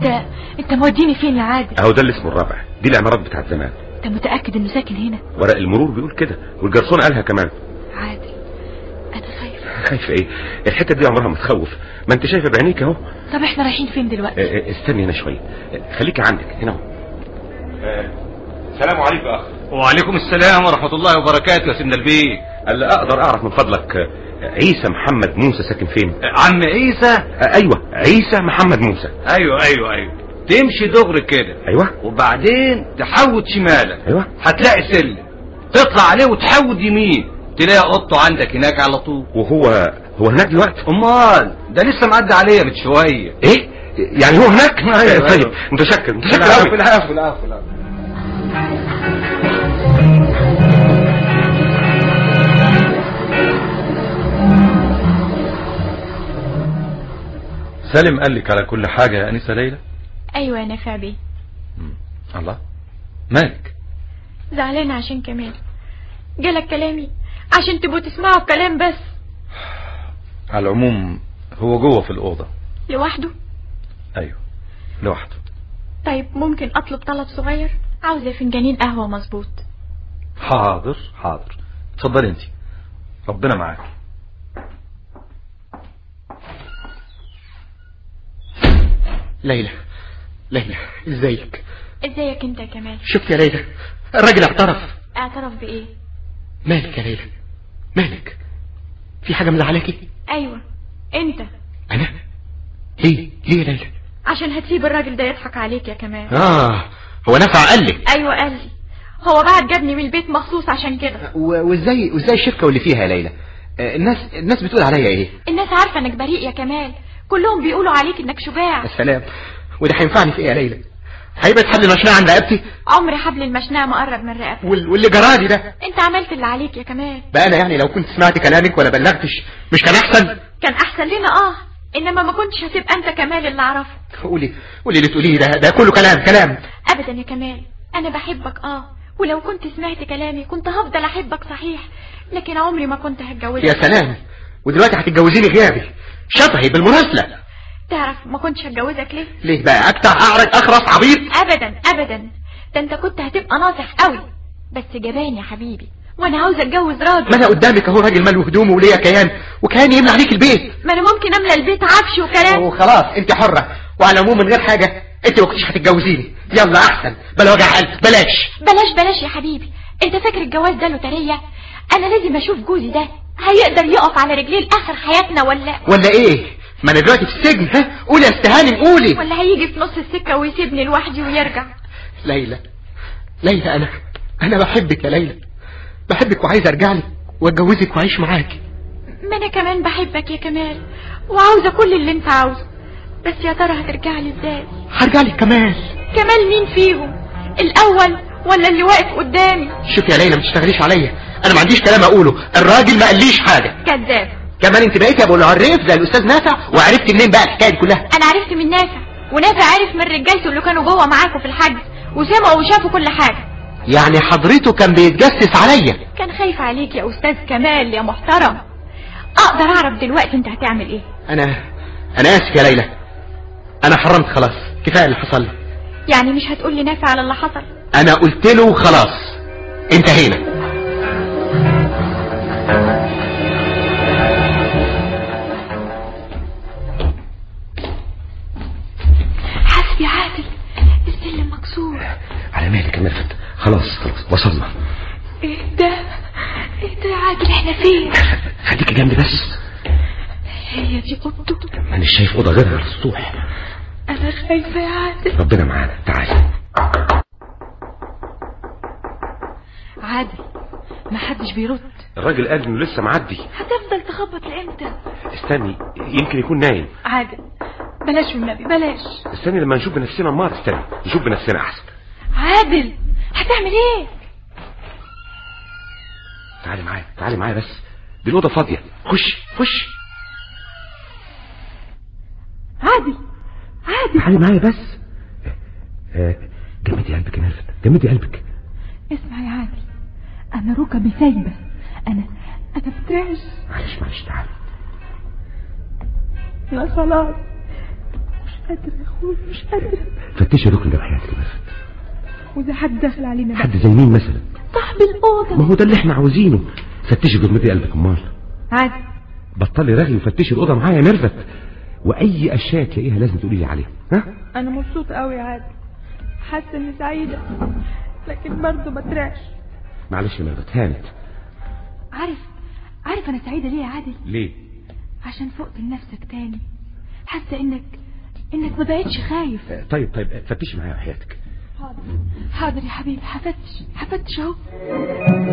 انت انت موديني فين يا عادل اهو ده اللي اسمه الرابع دي العمارات بتاعت زمان انت متاكد انه ساكن هنا ورق المرور بيقول كده والجرسون قالها كمان عادل انا خايفه خايف ايه الحته دي عمرها ما تخوف ما انت شايفه بعينيك اهو طب احنا رايحين فين اه، دلوقتي اه، استني هنا شويه اه، خليكي عندك هنا اهو السلام عليكم يا اخ وعليكم السلام ورحمة الله وبركاته يا سيدنا البيه اللي اقدر اعرف من فضلك اه، عيسى محمد موسى ساكن فين عم عيسى اه، ايوه عيسى محمد موسى ايوه ايوه ايوه تمشي دغري كده ايوه وبعدين تحود شمالك ايوه هتلاقي سلم تطلع عليه وتحود يمين تلاقي قطه عندك هناك على طول وهو هو هناك دلوقتي امال ده لسه معدي عليا من شويه ايه يعني هو هناك أيوة، طيب أيوة. متشكر متشكر العفو قوي العفو العفو العفو سالم قال لك على كل حاجة يا أنسة ليلى ايوه يا نافع بيه الله مالك زعلان عشان كمال جالك كلامي عشان تبقوا تسمعوا الكلام بس على العموم هو جوه في الأوضة لوحده أيوه لوحده طيب ممكن اطلب طلب صغير عاوزه فنجانين قهوه مظبوط حاضر حاضر اتفضلي انت ربنا معاك ليلى ليلى ازيك ازيك انت يا كمال شفت يا ليلى الراجل اعترف اعترف بايه مالك يا ليلى مالك في حاجة مزعلاكي ايوه انت انا ليه ليه يا ليلى عشان هتسيب الراجل ده يضحك عليك يا كمال اه هو نفع قال لي ايوه قال لي هو بعد جابني من البيت مخصوص عشان كده و- وازاي وازاي الشركة واللي فيها يا ليلى آه، الناس الناس بتقول عليا ايه الناس عارفه انك بريء يا كمال كلهم بيقولوا عليك انك شجاع يا سلام وده هينفعني في ايه يا ليلى هيبقى حبل المشنقة عند رقبتي عمر حبل المشنقه ما قرب من رقبتك وال- واللي جرالي ده انت عملت اللي عليك يا كمال بقى انا يعني لو كنت سمعت كلامك ولا بلغتش مش كان احسن كان احسن لنا اه انما ما كنتش هتبقى انت كمال اللي اعرفه قولي قولي اللي تقوليه ده ده كله كلام كلام ابدا يا كمال انا بحبك اه ولو كنت سمعت كلامي كنت هفضل احبك صحيح لكن عمري ما كنت هتجوزك يا سلام ودلوقتي هتتجوزيني غيابي شبهي بالمناسلة تعرف ما كنتش هتجوزك ليه ليه بقى اكتع اعرج اخرس عبيط ابدا ابدا ده انت كنت هتبقى ناصح قوي بس جبان يا حبيبي وانا عاوز اتجوز راجل ما انا قدامك اهو راجل مال وهدومه وليا كيان وكيان يملى عليك البيت ما انا ممكن املى البيت عفش وكلام وخلاص انت حرة وعلى العموم من غير حاجة انت ما كنتش هتتجوزيني يلا احسن بلا وجع قلب بلاش بلاش بلاش يا حبيبي انت فاكر الجواز ده لوترية انا لازم اشوف جوزي ده هيقدر يقف على رجليه لاخر حياتنا ولا ولا ايه ما انا دلوقتي في السجن ها قولي يا استهانم قولي ولا هيجي في نص السكة ويسيبني لوحدي ويرجع ليلى ليلى انا انا بحبك يا ليلى بحبك وعايز ارجع لك واتجوزك واعيش معاكي ما انا كمان بحبك يا كمال وعاوزة كل اللي انت عاوزه بس يا ترى هترجع لي ازاي هرجع لك كمال كمال مين فيهم الاول ولا اللي واقف قدامي شوف يا ليلى ما تشتغليش عليا انا ما عنديش كلام اقوله الراجل ما قاليش حاجه كذاب كمان انت بقيتي ابو العريف زي الاستاذ نافع وعرفتي منين بقى الحكايه دي كلها انا عرفت من نافع ونافع عرف من رجالته اللي كانوا جوه معاكم في الحجز وسمعوا وشافوا كل حاجة يعني حضرته كان بيتجسس عليا كان خايف عليك يا استاذ كمال يا محترم اقدر اعرف دلوقتي انت هتعمل ايه انا انا اسف يا ليلى انا حرمت خلاص كفايه اللي حصل لي يعني مش هتقول لي نافع على اللي حصل انا قلت له خلاص انتهينا حسبي يا عادل السلم مكسور على مالك يا ميرفت خلاص خلاص وصلنا ايه ده ايه ده يا عادل احنا فين خليكي جنبي بس هي دي اوضته مانيش شايف اوضه غيرها على السطوح انا خايفه يا عادل ربنا معانا تعالي عادل ما حدش بيرد الراجل قال انه لسه معدي هتفضل تخبط لامتى استني يمكن يكون نايم عادل بلاش والنبي بلاش استني لما نشوف بنفسنا امال استني نشوف بنفسنا احسن عادل هتعمل ايه تعالي معايا تعالي معايا بس دي الاوضه فاضيه خش خش عادل عادل تعالي معايا بس آه، جمدي قلبك يا ميرفت جمدي قلبك اسمع يا عادل انا ركبي سايبه انا انا بترعش معلش معلش تعالي لا خلاص قادرة يا اخوي مش قادرة فتشي الركن ده بحياتك يا ميرفت وإذا حد داخل علينا بقى حد زي مين مثلا صاحب الأوضة ما هو ده اللي احنا عاوزينه فتشي جمدي قلبك امال عادي بطلي رغي وفتشي الاوضه معايا يا ميرفت واي اشياء تلاقيها لازم تقولي لي عليها ها أنا مبسوطة قوي يا عادي حاسة إني سعيدة لكن برضه بترعش معلش يا ميرفت هانت عارف عارف أنا سعيدة ليه يا عادل ليه عشان فقت لنفسك تاني حاسة إنك إنك ما بقتش خايف آه، طيب طيب آه، فتشي معايا وحياتك حاضر حاضر يا حبيبي هفتش هفتش أهو